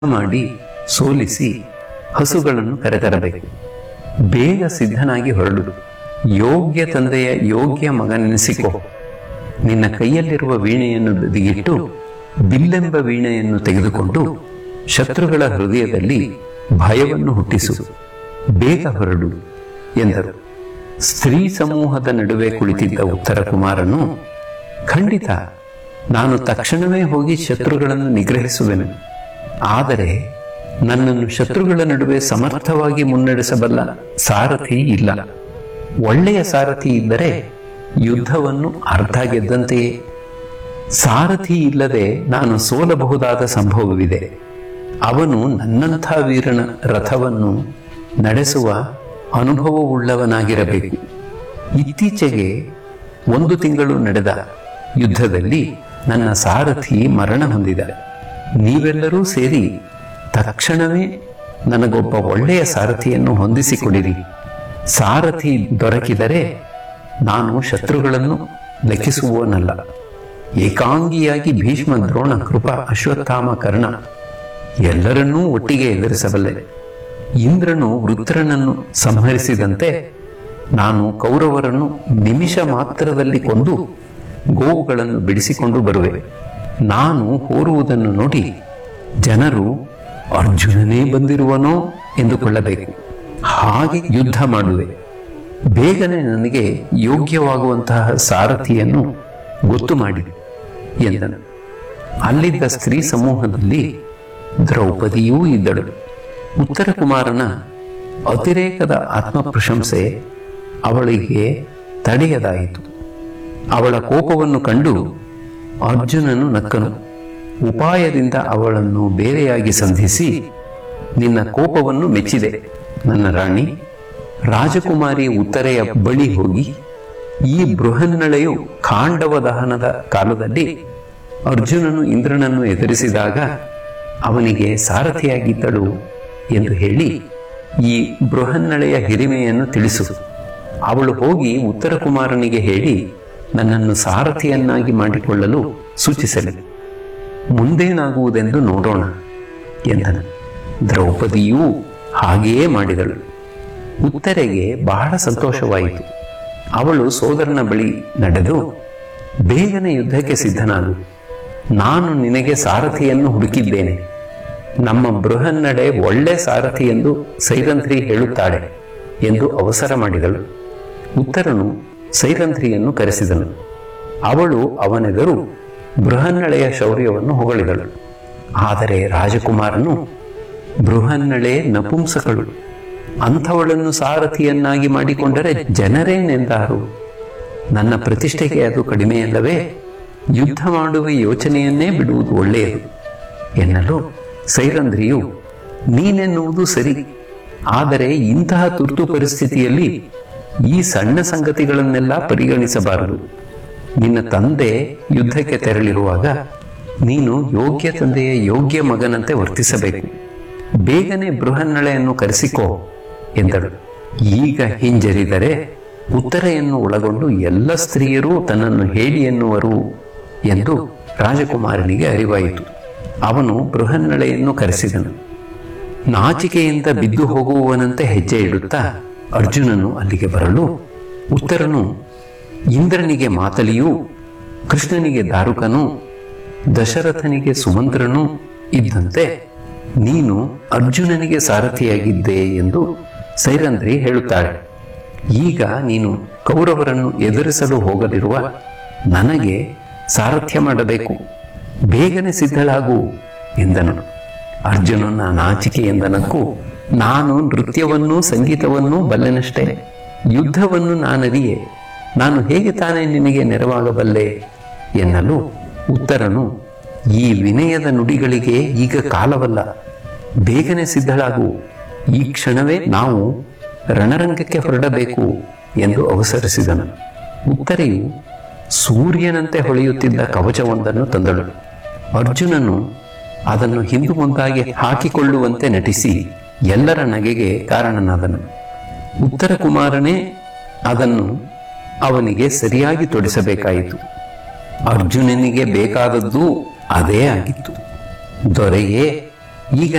ಮಾಡಿ ಸೋಲಿಸಿ ಹಸುಗಳನ್ನು ಕರೆತರಬೇಕು ಬೇಗ ಸಿದ್ಧನಾಗಿ ಹೊರಡು ಯೋಗ್ಯ ತಂದೆಯ ಯೋಗ್ಯ ಮಗನೆನಿಸಿಕೋ ನಿನ್ನ ಕೈಯಲ್ಲಿರುವ ವೀಣೆಯನ್ನು ಬದಿಗಿಟ್ಟು ಬಿಲ್ಲೆಂಬ ವೀಣೆಯನ್ನು ತೆಗೆದುಕೊಂಡು ಶತ್ರುಗಳ ಹೃದಯದಲ್ಲಿ ಭಯವನ್ನು ಹುಟ್ಟಿಸು ಬೇಗ ಹೊರಡು ಎಂದರು ಸ್ತ್ರೀ ಸಮೂಹದ ನಡುವೆ ಕುಳಿತಿದ್ದ ಉತ್ತರ ಕುಮಾರನು ಖಂಡಿತ ನಾನು ತಕ್ಷಣವೇ ಹೋಗಿ ಶತ್ರುಗಳನ್ನು ನಿಗ್ರಹಿಸುವೆನು ಆದರೆ ನನ್ನನ್ನು ಶತ್ರುಗಳ ನಡುವೆ ಸಮರ್ಥವಾಗಿ ಮುನ್ನಡೆಸಬಲ್ಲ ಸಾರಥಿ ಇಲ್ಲ ಒಳ್ಳೆಯ ಸಾರಥಿ ಇದ್ದರೆ ಯುದ್ಧವನ್ನು ಅರ್ಧ ಗೆದ್ದಂತೆಯೇ ಸಾರಥಿ ಇಲ್ಲದೆ ನಾನು ಸೋಲಬಹುದಾದ ಸಂಭವವಿದೆ ಅವನು ನನ್ನಂಥ ವೀರನ ರಥವನ್ನು ನಡೆಸುವ ಅನುಭವವುಳ್ಳವನಾಗಿರಬೇಕು ಇತ್ತೀಚೆಗೆ ಒಂದು ತಿಂಗಳು ನಡೆದ ಯುದ್ಧದಲ್ಲಿ ನನ್ನ ಸಾರಥಿ ಮರಣ ಹೊಂದಿದ ನೀವೆಲ್ಲರೂ ಸೇರಿ ತಕ್ಷಣವೇ ನನಗೊಬ್ಬ ಒಳ್ಳೆಯ ಸಾರಥಿಯನ್ನು ಹೊಂದಿಸಿಕೊಡಿರಿ ಸಾರಥಿ ದೊರಕಿದರೆ ನಾನು ಶತ್ರುಗಳನ್ನು ಲೆಕ್ಕಿಸುವವನಲ್ಲ ಏಕಾಂಗಿಯಾಗಿ ಭೀಷ್ಮ ದ್ರೋಣ ಕೃಪ ಅಶ್ವತ್ಥಾಮ ಕರ್ಣ ಎಲ್ಲರನ್ನೂ ಒಟ್ಟಿಗೆ ಎದುರಿಸಬಲ್ಲೆ ಇಂದ್ರನು ವೃತ್ರನನ್ನು ಸಂಹರಿಸಿದಂತೆ ನಾನು ಕೌರವರನ್ನು ನಿಮಿಷ ಮಾತ್ರದಲ್ಲಿ ಕೊಂದು ಗೋವುಗಳನ್ನು ಬಿಡಿಸಿಕೊಂಡು ಬರುವೆ ನಾನು ಹೋರುವುದನ್ನು ನೋಡಿ ಜನರು ಅರ್ಜುನನೇ ಬಂದಿರುವನೋ ಎಂದುಕೊಳ್ಳಬೇಕು ಹಾಗೆ ಯುದ್ಧ ಮಾಡುವೆ ಬೇಗನೆ ನನಗೆ ಯೋಗ್ಯವಾಗುವಂತಹ ಸಾರಥಿಯನ್ನು ಗೊತ್ತು ಮಾಡಿ ಎಂದನು ಅಲ್ಲಿದ್ದ ಸ್ತ್ರೀ ಸಮೂಹದಲ್ಲಿ ದ್ರೌಪದಿಯೂ ಇದ್ದಳು ಉತ್ತರ ಕುಮಾರನ ಅತಿರೇಕದ ಆತ್ಮ ಪ್ರಶಂಸೆ ಅವಳಿಗೆ ತಡೆಯದಾಯಿತು ಅವಳ ಕೋಪವನ್ನು ಕಂಡು ಅರ್ಜುನನು ನಕ್ಕನು ಉಪಾಯದಿಂದ ಅವಳನ್ನು ಬೇರೆಯಾಗಿ ಸಂಧಿಸಿ ನಿನ್ನ ಕೋಪವನ್ನು ಮೆಚ್ಚಿದೆ ನನ್ನ ರಾಣಿ ರಾಜಕುಮಾರಿ ಉತ್ತರೆಯ ಬಳಿ ಹೋಗಿ ಈ ಬೃಹನ್ನಳೆಯು ಖಾಂಡವ ದಹನದ ಕಾಲದಲ್ಲಿ ಅರ್ಜುನನು ಇಂದ್ರನನ್ನು ಎದುರಿಸಿದಾಗ ಅವನಿಗೆ ಸಾರಥಿಯಾಗಿದ್ದಳು ಎಂದು ಹೇಳಿ ಈ ಬೃಹನ್ನಳೆಯ ಹಿರಿಮೆಯನ್ನು ತಿಳಿಸು ಅವಳು ಹೋಗಿ ಉತ್ತರ ಕುಮಾರನಿಗೆ ಹೇಳಿ ನನ್ನನ್ನು ಸಾರಥಿಯನ್ನಾಗಿ ಮಾಡಿಕೊಳ್ಳಲು ಸೂಚಿಸಲಿ ಮುಂದೇನಾಗುವುದೆಂದು ನೋಡೋಣ ಎಂದನು ದ್ರೌಪದಿಯೂ ಹಾಗೆಯೇ ಮಾಡಿದಳು ಉತ್ತರೆಗೆ ಬಹಳ ಸಂತೋಷವಾಯಿತು ಅವಳು ಸೋದರನ ಬಳಿ ನಡೆದು ಬೇಗನೆ ಯುದ್ಧಕ್ಕೆ ಸಿದ್ಧನಾಗು ನಾನು ನಿನಗೆ ಸಾರಥಿಯನ್ನು ಹುಡುಕಿದ್ದೇನೆ ನಮ್ಮ ಬೃಹನ್ನಡೆ ಒಳ್ಳೆ ಸಾರಥಿ ಎಂದು ಸೈರಂಧ್ರಿ ಹೇಳುತ್ತಾಳೆ ಎಂದು ಅವಸರ ಮಾಡಿದಳು ಉತ್ತರನು ಸೈರಂಧ್ರಿಯನ್ನು ಕರೆಸಿದನು ಅವಳು ಅವನೆದರು ಬೃಹನ್ನಳೆಯ ಶೌರ್ಯವನ್ನು ಹೊಗಳಿದಳು ಆದರೆ ರಾಜಕುಮಾರನು ಬೃಹನ್ನಳೆ ನಪುಂಸಕಳು ಅಂಥವಳನ್ನು ಸಾರಥಿಯನ್ನಾಗಿ ಮಾಡಿಕೊಂಡರೆ ಜನರೇನೆಂದಾರು ನನ್ನ ಪ್ರತಿಷ್ಠೆಗೆ ಅದು ಕಡಿಮೆಯಲ್ಲವೇ ಯುದ್ಧ ಮಾಡುವ ಯೋಚನೆಯನ್ನೇ ಬಿಡುವುದು ಒಳ್ಳೆಯದು ಎನ್ನಲು ಸೈರಂಧ್ರಿಯು ನೀನೆನ್ನುವುದು ಸರಿ ಆದರೆ ಇಂತಹ ತುರ್ತು ಪರಿಸ್ಥಿತಿಯಲ್ಲಿ ಈ ಸಣ್ಣ ಸಂಗತಿಗಳನ್ನೆಲ್ಲ ಪರಿಗಣಿಸಬಾರದು ನಿನ್ನ ತಂದೆ ಯುದ್ಧಕ್ಕೆ ತೆರಳಿರುವಾಗ ನೀನು ಯೋಗ್ಯ ತಂದೆಯ ಯೋಗ್ಯ ಮಗನಂತೆ ವರ್ತಿಸಬೇಕು ಬೇಗನೆ ಬೃಹನ್ನಳೆಯನ್ನು ಕರೆಸಿಕೋ ಎಂದಳು ಈಗ ಹಿಂಜರಿದರೆ ಉತ್ತರೆಯನ್ನು ಒಳಗೊಂಡು ಎಲ್ಲ ಸ್ತ್ರೀಯರೂ ತನ್ನನ್ನು ಹೇಳಿ ಎನ್ನುವರು ಎಂದು ರಾಜಕುಮಾರನಿಗೆ ಅರಿವಾಯಿತು ಅವನು ಬೃಹನ್ನಳೆಯನ್ನು ಕರೆಸಿದನು ನಾಚಿಕೆಯಿಂದ ಬಿದ್ದು ಹೋಗುವವನಂತೆ ಹೆಜ್ಜೆ ಇಡುತ್ತಾ ಅರ್ಜುನನು ಅಲ್ಲಿಗೆ ಬರಲು ಉತ್ತರನು ಇಂದ್ರನಿಗೆ ಮಾತಲಿಯೂ ಕೃಷ್ಣನಿಗೆ ದಾರುಕನು ದಶರಥನಿಗೆ ಸುಮಂತ್ರನೂ ಇದ್ದಂತೆ ನೀನು ಅರ್ಜುನನಿಗೆ ಸಾರಥಿಯಾಗಿದ್ದೆ ಎಂದು ಸೈರಂಧ್ರಿ ಹೇಳುತ್ತಾಳೆ ಈಗ ನೀನು ಕೌರವರನ್ನು ಎದುರಿಸಲು ಹೋಗಲಿರುವ ನನಗೆ ಸಾರಥ್ಯ ಮಾಡಬೇಕು ಬೇಗನೆ ಸಿದ್ಧಳಾಗು ಎಂದನು ಅರ್ಜುನನ ನಾಚಿಕೆ ಎಂದನಕ್ಕೂ ನಾನು ನೃತ್ಯವನ್ನೂ ಸಂಗೀತವನ್ನೂ ಬಲ್ಲೆನಷ್ಟೇ ಯುದ್ಧವನ್ನು ನಾನರಿಯೆ ನಾನು ಹೇಗೆ ತಾನೇ ನಿನಗೆ ನೆರವಾಗಬಲ್ಲೆ ಎನ್ನಲು ಉತ್ತರನು ಈ ವಿನಯದ ನುಡಿಗಳಿಗೆ ಈಗ ಕಾಲವಲ್ಲ ಬೇಗನೆ ಸಿದ್ಧಳಾಗು ಈ ಕ್ಷಣವೇ ನಾವು ರಣರಂಗಕ್ಕೆ ಹೊರಡಬೇಕು ಎಂದು ಅವಸರಿಸಿದನು ಉತ್ತರೆಯು ಸೂರ್ಯನಂತೆ ಹೊಳೆಯುತ್ತಿದ್ದ ಕವಚವೊಂದನ್ನು ತಂದಳು ಅರ್ಜುನನು ಅದನ್ನು ಹಿಂದು ಮುಂದಾಗಿ ಹಾಕಿಕೊಳ್ಳುವಂತೆ ನಟಿಸಿ ಎಲ್ಲರ ನಗೆಗೆ ಕಾರಣನಾದನು ಉತ್ತರ ಕುಮಾರನೇ ಅದನ್ನು ಅವನಿಗೆ ಸರಿಯಾಗಿ ತೊಡಿಸಬೇಕಾಯಿತು ಅರ್ಜುನನಿಗೆ ಬೇಕಾದದ್ದು ಅದೇ ಆಗಿತ್ತು ದೊರೆಯೇ ಈಗ